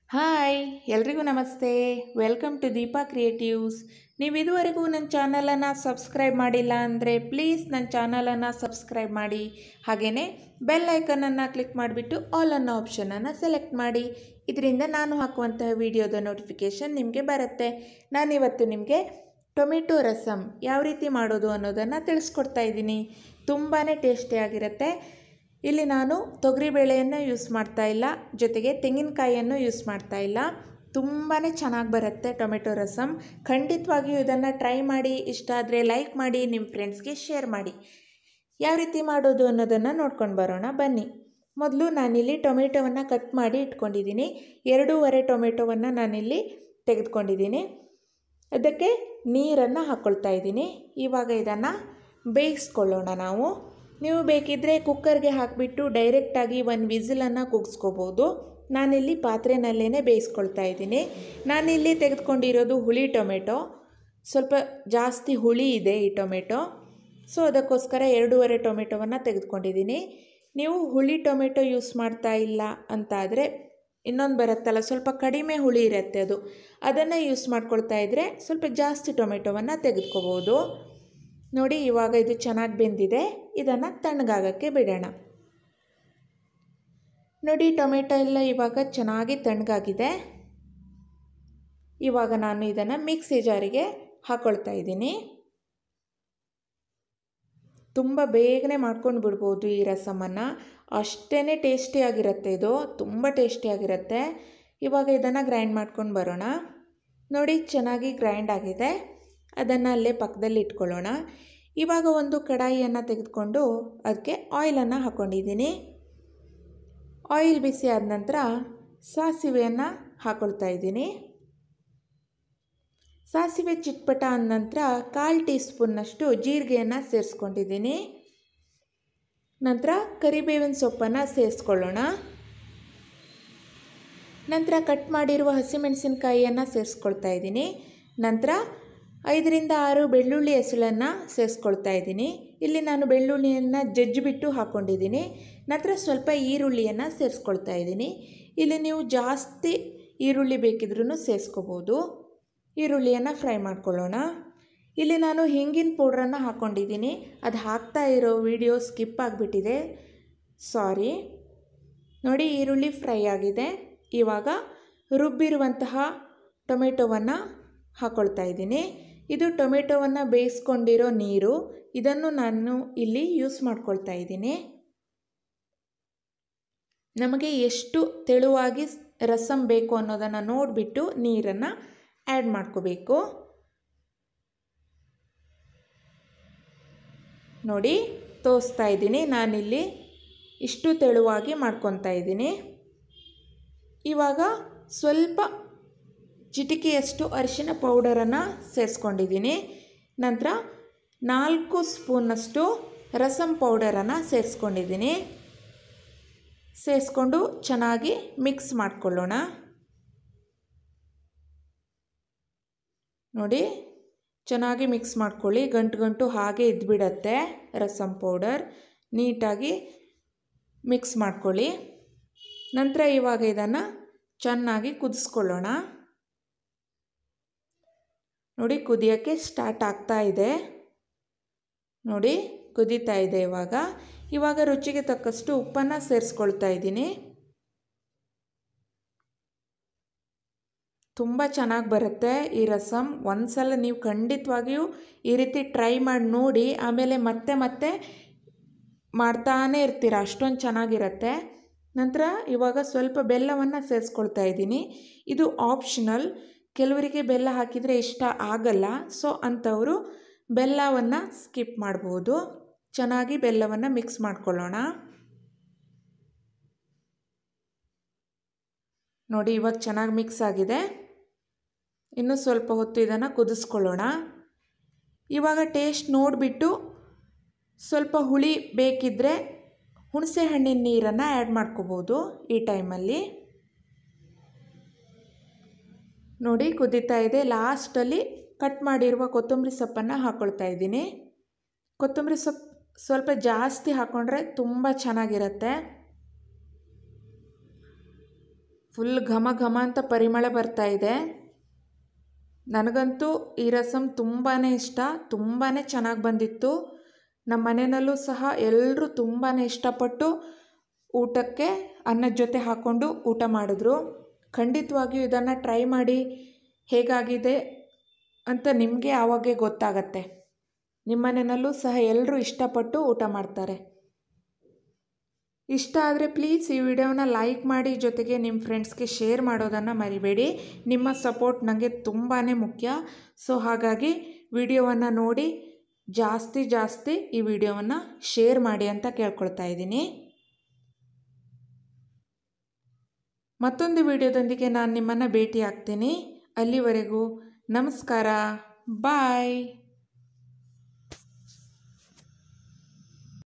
hi ಎಲ್ರಿಗೂ ನಮಸ್ತೆ welcome to Deepa creatives ನೀವು ಇದುವರೆಗೂ ನನ್ನ ಚಾನಲನ್ನು ಸಬ್ಸ್ಕ್ರೈಬ್ ಮಾಡಿಲ್ಲ ಅಂದರೆ ಪ್ಲೀಸ್ ನನ್ನ ಚಾನಲನ್ನು ಸಬ್ಸ್ಕ್ರೈಬ್ ಮಾಡಿ ಹಾಗೆಯೇ ಬೆಲ್ ಐಕನನ್ನು ಕ್ಲಿಕ್ ಮಾಡಿಬಿಟ್ಟು ಆಲ್ ಅನ್ನೋ ಆಪ್ಷನನ್ನು ಸೆಲೆಕ್ಟ್ ಮಾಡಿ ಇದರಿಂದ ನಾನು ಹಾಕುವಂತಹ ವಿಡಿಯೋದ ನೋಟಿಫಿಕೇಷನ್ ನಿಮಗೆ ಬರುತ್ತೆ ನಾನಿವತ್ತು ನಿಮಗೆ ಟೊಮೆಟೊ ರಸಮ್ ಯಾವ ರೀತಿ ಮಾಡೋದು ಅನ್ನೋದನ್ನು ತಿಳಿಸ್ಕೊಡ್ತಾ ಇದ್ದೀನಿ ತುಂಬಾ ಟೇಸ್ಟಿಯಾಗಿರುತ್ತೆ ಇಲ್ಲಿ ನಾನು ತೊಗರಿಬೇಳೆಯನ್ನು ಯೂಸ್ ಮಾಡ್ತಾ ಇಲ್ಲ ಜೊತೆಗೆ ತೆಂಗಿನಕಾಯಿಯನ್ನು ಯೂಸ್ ಮಾಡ್ತಾ ಇಲ್ಲ ತುಂಬಾ ಚೆನ್ನಾಗಿ ಬರುತ್ತೆ ಟೊಮೆಟೊ ರಸಮ್ ಖಂಡಿತವಾಗಿಯೂ ಇದನ್ನು ಟ್ರೈ ಮಾಡಿ ಇಷ್ಟ ಆದರೆ ಲೈಕ್ ಮಾಡಿ ನಿಮ್ಮ ಫ್ರೆಂಡ್ಸ್ಗೆ ಶೇರ್ ಮಾಡಿ ಯಾವ ರೀತಿ ಮಾಡೋದು ಅನ್ನೋದನ್ನು ನೋಡ್ಕೊಂಡು ಬರೋಣ ಬನ್ನಿ ಮೊದಲು ನಾನಿಲ್ಲಿ ಟೊಮೆಟೊವನ್ನು ಕಟ್ ಮಾಡಿ ಇಟ್ಕೊಂಡಿದ್ದೀನಿ ಎರಡೂವರೆ ಟೊಮೆಟೊವನ್ನು ನಾನಿಲ್ಲಿ ತೆಗೆದುಕೊಂಡಿದ್ದೀನಿ ಅದಕ್ಕೆ ನೀರನ್ನು ಹಾಕ್ಕೊಳ್ತಾ ಇದ್ದೀನಿ ಇವಾಗ ಇದನ್ನು ಬೇಯಿಸ್ಕೊಳ್ಳೋಣ ನಾವು ನೀವು ಬೇಕಿದ್ದರೆ ಕುಕ್ಕರ್ಗೆ ಹಾಕಿಬಿಟ್ಟು ಡೈರೆಕ್ಟಾಗಿ ಒಂದು ವಿಸಿಲನ್ನು ಕೂಗಿಸ್ಕೋಬೋದು ನಾನಿಲ್ಲಿ ಪಾತ್ರೆನಲ್ಲೇ ಬೇಯಿಸ್ಕೊಳ್ತಾ ಇದ್ದೀನಿ ನಾನಿಲ್ಲಿ ತೆಗೆದುಕೊಂಡಿರೋದು ಹುಳಿ ಟೊಮೆಟೊ ಸ್ವಲ್ಪ ಜಾಸ್ತಿ ಹುಳಿ ಇದೆ ಈ ಟೊಮೆಟೊ ಸೊ ಅದಕ್ಕೋಸ್ಕರ ಎರಡೂವರೆ ಟೊಮೆಟೊವನ್ನು ತೆಗೆದುಕೊಂಡಿದ್ದೀನಿ ನೀವು ಹುಳಿ ಟೊಮೆಟೊ ಯೂಸ್ ಮಾಡ್ತಾ ಇಲ್ಲ ಅಂತ ಆದರೆ ಇನ್ನೊಂದು ಬರುತ್ತಲ್ಲ ಸ್ವಲ್ಪ ಕಡಿಮೆ ಹುಳಿ ಇರುತ್ತೆ ಅದು ಅದನ್ನು ಯೂಸ್ ಮಾಡ್ಕೊಳ್ತಾ ಇದ್ದರೆ ಸ್ವಲ್ಪ ಜಾಸ್ತಿ ಟೊಮೆಟೊವನ್ನು ತೆಗೆದುಕೋಬೋದು ನೋಡಿ ಇವಾಗ ಇದು ಚೆನ್ನಾಗಿ ಬೆಂದಿದೆ ಇದನ್ನು ತಣ್ಣಗಾಗಕ್ಕೆ ಬಿಡೋಣ ನೋಡಿ ಟೊಮೆಟೊ ಎಲ್ಲ ಇವಾಗ ಚೆನ್ನಾಗಿ ತಣ್ಣಗಾಗಿದೆ ಇವಾಗ ನಾನು ಇದನ್ನು ಮಿಕ್ಸಿ ಜಾರಿಗೆ ಹಾಕ್ಕೊಳ್ತಾ ಇದ್ದೀನಿ ತುಂಬ ಬೇಗನೆ ಮಾಡ್ಕೊಂಡು ಬಿಡ್ಬೋದು ಈ ರಸಮನ್ನು ಅಷ್ಟೇ ಟೇಸ್ಟಿಯಾಗಿರುತ್ತೆ ಇದು ತುಂಬ ಟೇಸ್ಟಿಯಾಗಿರುತ್ತೆ ಇವಾಗ ಇದನ್ನು ಗ್ರೈಂಡ್ ಮಾಡ್ಕೊಂಡು ಬರೋಣ ನೋಡಿ ಚೆನ್ನಾಗಿ ಗ್ರೈಂಡ್ ಆಗಿದೆ ಅದನ್ನು ಅಲ್ಲೇ ಪಕ್ಕದಲ್ಲಿ ಇಟ್ಕೊಳ್ಳೋಣ ಇವಾಗ ಒಂದು ಕಡಾಯಿಯನ್ನು ತೆಗೆದುಕೊಂಡು ಅದಕ್ಕೆ ಆಯಿಲನ್ನು ಹಾಕ್ಕೊಂಡಿದ್ದೀನಿ ಆಯಿಲ್ ಬಿಸಿ ಆದ ನಂತರ ಸಾಸಿವೆಯನ್ನು ಹಾಕ್ಕೊಳ್ತಾ ಇದ್ದೀನಿ ಸಾಸಿವೆ ಚಿಟ್ಪಟ ಅಂದ ನಂತರ ಕಾಲು ಟೀ ಸ್ಪೂನ್ನಷ್ಟು ಜೀರಿಗೆಯನ್ನು ಸೇರಿಸ್ಕೊಂಡಿದ್ದೀನಿ ನಂತರ ಕರಿಬೇವಿನ ಸೊಪ್ಪನ್ನು ಸೇರಿಸ್ಕೊಳ್ಳೋಣ ನಂತರ ಕಟ್ ಮಾಡಿರುವ ಹಸಿಮೆಣಸಿನ್ಕಾಯಿಯನ್ನು ಸೇರಿಸ್ಕೊಳ್ತಾ ಇದ್ದೀನಿ ನಂತರ ಐದರಿಂದ ಆರು ಬೆಳ್ಳುಳ್ಳಿ ಹೆಸಳನ್ನು ಸೇರಿಸ್ಕೊಳ್ತಾ ಇದ್ದೀನಿ ಇಲ್ಲಿ ನಾನು ಬೆಳ್ಳುಳ್ಳಿಯನ್ನು ಜಜ್ಜಿಬಿಟ್ಟು ಹಾಕ್ಕೊಂಡಿದ್ದೀನಿ ನಂತರ ಸ್ವಲ್ಪ ಈರುಳ್ಳಿಯನ್ನು ಸೇರಿಸ್ಕೊಳ್ತಾ ಇದ್ದೀನಿ ಇಲ್ಲಿ ನೀವು ಜಾಸ್ತಿ ಈರುಳ್ಳಿ ಬೇಕಿದ್ರೂ ಸೇರಿಸ್ಕೋಬೋದು ಈರುಳ್ಳಿಯನ್ನು ಫ್ರೈ ಮಾಡ್ಕೊಳ್ಳೋಣ ಇಲ್ಲಿ ನಾನು ಹಿಂಗಿನ ಪೌಡ್ರನ್ನು ಹಾಕ್ಕೊಂಡಿದ್ದೀನಿ ಅದು ಹಾಕ್ತಾ ಇರೋ ವಿಡಿಯೋ ಸ್ಕಿಪ್ ಆಗಿಬಿಟ್ಟಿದೆ ಸಾರಿ ನೋಡಿ ಈರುಳ್ಳಿ ಫ್ರೈ ಆಗಿದೆ ಇವಾಗ ರುಬ್ಬಿರುವಂತಹ ಟೊಮೆಟೊವನ್ನು ಹಾಕ್ಕೊಳ್ತಾ ಇದ್ದೀನಿ ಇದು ಟೊಮೆಟೊವನ್ನು ಬೇಯಿಸ್ಕೊಂಡಿರೋ ನೀರು ಇದನ್ನು ನಾನು ಇಲ್ಲಿ ಯೂಸ್ ಮಾಡ್ಕೊಳ್ತಾ ಇದ್ದೀನಿ ನಮಗೆ ಎಷ್ಟು ತೆಳುವಾಗಿ ರಸಮ್ ಬೇಕು ಅನ್ನೋದನ್ನು ನೋಡಿಬಿಟ್ಟು ನೀರನ್ನು ಆ್ಯಡ್ ಮಾಡ್ಕೋಬೇಕು ನೋಡಿ ತೋರಿಸ್ತಾ ಇದ್ದೀನಿ ನಾನಿಲ್ಲಿ ಇಷ್ಟು ತೆಳುವಾಗಿ ಮಾಡ್ಕೊತಾ ಇದ್ದೀನಿ ಇವಾಗ ಸ್ವಲ್ಪ ಚಿಟಿಕೆಯಷ್ಟು ಅರಿಶಿನ ಪೌಡರನ್ನು ಸೇರಿಸ್ಕೊಂಡಿದ್ದೀನಿ ನಂತರ ನಾಲ್ಕು ಸ್ಪೂನಷ್ಟು ರಸಮ್ ಪೌಡರನ್ನು ಸೇರಿಸ್ಕೊಂಡಿದ್ದೀನಿ ಸೇರಿಸ್ಕೊಂಡು ಚೆನ್ನಾಗಿ ಮಿಕ್ಸ್ ಮಾಡಿಕೊಳ್ಳೋಣ ನೋಡಿ ಚೆನ್ನಾಗಿ ಮಿಕ್ಸ್ ಮಾಡ್ಕೊಳ್ಳಿ ಗಂಟು ಗಂಟು ಹಾಗೆ ಇದ್ಬಿಡತ್ತೆ ರಸಮ್ ಪೌಡರ್ ನೀಟಾಗಿ ಮಿಕ್ಸ್ ಮಾಡ್ಕೊಳ್ಳಿ ನಂತರ ಇವಾಗ ಇದನ್ನು ಚೆನ್ನಾಗಿ ಕುದಿಸ್ಕೊಳ್ಳೋಣ ನೋಡಿ ಕುದಿಯೋಕ್ಕೆ ಸ್ಟಾರ್ಟ್ ಆಗ್ತಾ ಇದೆ ನೋಡಿ ಕುದೀತಾ ಇದೆ ಇವಾಗ ಇವಾಗ ರುಚಿಗೆ ತಕ್ಕಷ್ಟು ಉಪ್ಪನ್ನು ಸೇರಿಸ್ಕೊಳ್ತಾ ಇದ್ದೀನಿ ತುಂಬ ಚೆನ್ನಾಗಿ ಬರುತ್ತೆ ಈ ರಸಮ್ ಒಂದು ಸಲ ನೀವು ಖಂಡಿತವಾಗಿಯೂ ಈ ರೀತಿ ಟ್ರೈ ಮಾಡಿ ನೋಡಿ ಆಮೇಲೆ ಮತ್ತೆ ಮತ್ತೆ ಮಾಡ್ತಾನೇ ಇರ್ತೀರ ಅಷ್ಟೊಂದು ಚೆನ್ನಾಗಿರುತ್ತೆ ನಂತರ ಇವಾಗ ಸ್ವಲ್ಪ ಬೆಲ್ಲವನ್ನು ಸೇರಿಸ್ಕೊಳ್ತಾ ಇದ್ದೀನಿ ಇದು ಆಪ್ಷನಲ್ ಕೆಲವರಿಗೆ ಬೆಲ್ಲ ಹಾಕಿದರೆ ಇಷ್ಟ ಆಗಲ್ಲ ಸೊ ಅಂಥವರು ಬೆಲ್ಲವನ್ನು ಸ್ಕಿಪ್ ಮಾಡ್ಬೋದು ಚೆನ್ನಾಗಿ ಬೆಲ್ಲವನ್ನು ಮಿಕ್ಸ್ ಮಾಡ್ಕೊಳ್ಳೋಣ ನೋಡಿ ಇವಾಗ ಚೆನ್ನಾಗಿ ಮಿಕ್ಸ್ ಆಗಿದೆ ಇನ್ನೂ ಸ್ವಲ್ಪ ಹೊತ್ತು ಇದನ್ನು ಕುದಿಸ್ಕೊಳ್ಳೋಣ ಇವಾಗ ಟೇಸ್ಟ್ ನೋಡಿಬಿಟ್ಟು ಸ್ವಲ್ಪ ಹುಳಿ ಬೇಕಿದ್ದರೆ ಹುಣಸೆ ಹಣ್ಣಿನ ನೀರನ್ನು ಆ್ಯಡ್ ಮಾಡ್ಕೋಬೋದು ಈ ಟೈಮಲ್ಲಿ ನೋಡಿ ಕುದೀತಾ ಇದೆ ಲಾಸ್ಟಲ್ಲಿ ಕಟ್ ಮಾಡಿರುವ ಕೊತ್ತಂಬರಿ ಸೊಪ್ಪನ್ನು ಹಾಕ್ಕೊಳ್ತಾ ಇದ್ದೀನಿ ಕೊತ್ತಂಬರಿ ಸೊಪ್ಪು ಸ್ವಲ್ಪ ಜಾಸ್ತಿ ಹಾಕ್ಕೊಂಡ್ರೆ ತುಂಬ ಚೆನ್ನಾಗಿರುತ್ತೆ ಫುಲ್ ಘಮ ಘಮ ಅಂತ ಪರಿಮಳ ಬರ್ತಾ ಇದೆ ನನಗಂತೂ ಈ ರಸಮ್ ತುಂಬಾ ಇಷ್ಟ ತುಂಬಾ ಚೆನ್ನಾಗಿ ಬಂದಿತ್ತು ನಮ್ಮ ಮನೆಯಲ್ಲೂ ಸಹ ಎಲ್ಲರೂ ತುಂಬಾ ಇಷ್ಟಪಟ್ಟು ಊಟಕ್ಕೆ ಅನ್ನದ ಜೊತೆ ಹಾಕ್ಕೊಂಡು ಊಟ ಮಾಡಿದ್ರು ಖಂಡಿತವಾಗಿಯೂ ಇದನ್ನು ಟ್ರೈ ಮಾಡಿ ಹೇಗಾಗಿದೆ ಅಂತ ನಿಮಗೆ ಆವಾಗೇ ಗೊತ್ತಾಗತ್ತೆ ನಿಮ್ಮ ಮನೆಯಲ್ಲೂ ಸಹ ಎಲ್ಲರೂ ಇಷ್ಟಪಟ್ಟು ಊಟ ಮಾಡ್ತಾರೆ ಇಷ್ಟ ಆದರೆ ಪ್ಲೀಸ್ ಈ ವಿಡಿಯೋನ ಲೈಕ್ ಮಾಡಿ ಜೊತೆಗೆ ನಿಮ್ಮ ಫ್ರೆಂಡ್ಸ್ಗೆ ಶೇರ್ ಮಾಡೋದನ್ನು ಮರಿಬೇಡಿ ನಿಮ್ಮ ಸಪೋರ್ಟ್ ನನಗೆ ತುಂಬಾ ಮುಖ್ಯ ಸೊ ಹಾಗಾಗಿ ವಿಡಿಯೋವನ್ನು ನೋಡಿ ಜಾಸ್ತಿ ಜಾಸ್ತಿ ಈ ವಿಡಿಯೋವನ್ನು ಶೇರ್ ಮಾಡಿ ಅಂತ ಕೇಳ್ಕೊಳ್ತಾ ಇದ್ದೀನಿ ಮತ್ತೊಂದು ವಿಡಿಯೋದೊಂದಿಗೆ ನಾನು ನಿಮ್ಮನ್ನು ಭೇಟಿ ಆಗ್ತೀನಿ ಅಲ್ಲಿವರೆಗೂ ನಮಸ್ಕಾರ ಬಾಯ್